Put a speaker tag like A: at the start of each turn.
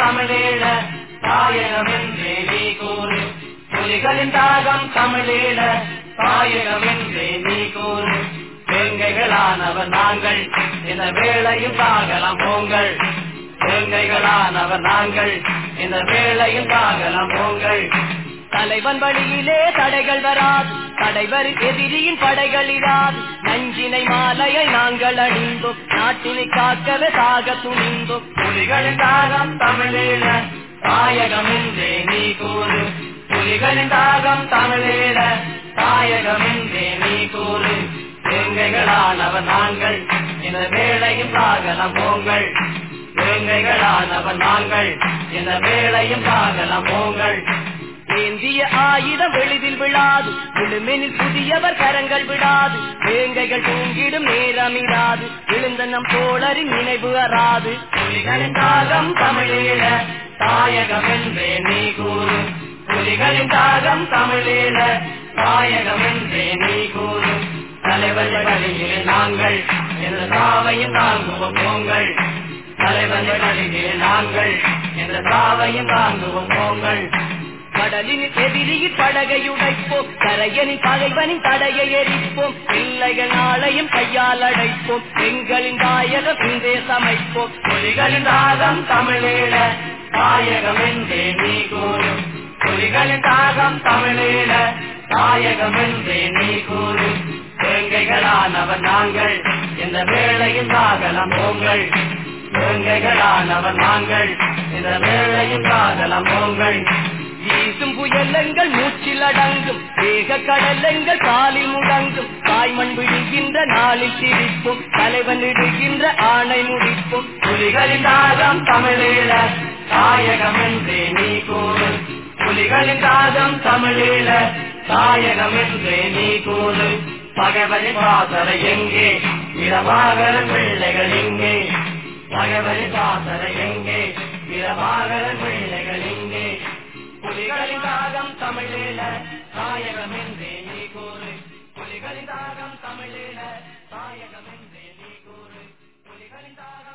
A: தமிழீழ தாயகம் என்றே நீ கூறு புலிகளின் தாகம் தமிழீழ தாயகம் என்றே நீ கூறு வேங்கைகளானவர் நாங்கள் இந்த வேளையும் தாகலாம் போங்கள் வேங்கைகளானவர் நாங்கள் இந்த வேளையும் தாகலாம் போங்கள்
B: தலைவன் வழியிலே தடைகள் வராது தடைவர் எதிரியின் படைகள் இராது நஞ்சினை மாலையை நாங்கள் அணிந்தோம் நாட்டினை காக்கவே சாக துணிந்தோம்
A: புலிகளின் தாகம் தமிழீழ தாயகம் என்றே நீ கூறு புலிகளின் தாகம் தமிழீழ தாயகம் என்றே நீ கூறு வேங்கைகளானவர் நாங்கள் இந்த வேளையும் தாகலம் போங்கள் வேங்கைகளானவர் நாங்கள் இந்த வேளையும் தாகலம் போங்கள்
B: ஏந்திய ஆயுதம் எளிதில் விழாது விழுமெனில் புதியவர் கரங்கள் விடாது வேங்கைகள் தூங்கிடும் நேரமிடாது விழுந்த நம் தோழரின் நினைவு அறாது
A: புலிகளின் தாகம் தமிழீழ தாயகம் என்றே நீ கூறு புலிகளின் தாகம் தமிழீழ தாயகம் என்றே நீ கூறு தலைவர் வழியில் நாங்கள் என்ற சாவையும் தாங்குவோம் போங்கள் தலைவர் வழியில் நாங்கள் என்ற சாவையும் தாங்குவோம் போங்கள்
B: கடலின் எதிரியில் படகை உடைப்போம் கரையனின் பகைவனின் தடையை எரிப்போம் பிள்ளைகள் நாளையும் கையால் அடைப்போம் எங்களின் தாயகம் இன்றே சமைப்போம்
A: புலிகளின் தாகம் தமிழீழ தாயகம் என்றே நீ கூறு புலிகளின் தாகம் தமிழீழ தாயகம் என்றே நீ கூறு வேங்கைகளானவர் நாங்கள் இந்த வேளையில் தாகலம் போங்கள் வேங்கைகளானவர் நாங்கள் இந்த வேளையில் தாகலம் போங்கள்
B: வீசும் புயலங்கள் மூச்சில் அடங்கும் வேக கடலங்கள் காலில் முடங்கும் தாய்மண் விடுகின்ற நாளில் சிரிப்போம் தலைவன் இடுகின்ற ஆணை முடிப்போம்
A: புலிகளின் தாகம் தமிழீழ தாயகம் என்றே நீ கூறு புலிகளின் தாகம் தமிழீழ தாயகம் என்றே நீ கூறு பகைவரி பாசறை எங்கே இரவாகரன் பிள்ளைகள் எங்கே பகைவரி பாசறை எங்கே இரவாகரன் பிள்ளைகள் எங்கே புலிகளின் தாகம் தமிழீழ தாயகம் என்றே நீ கூறு புலிகளின் தாகம் தமிழீழ தாயகம் என்றே நீ கூறு புலிகளின் தாகம்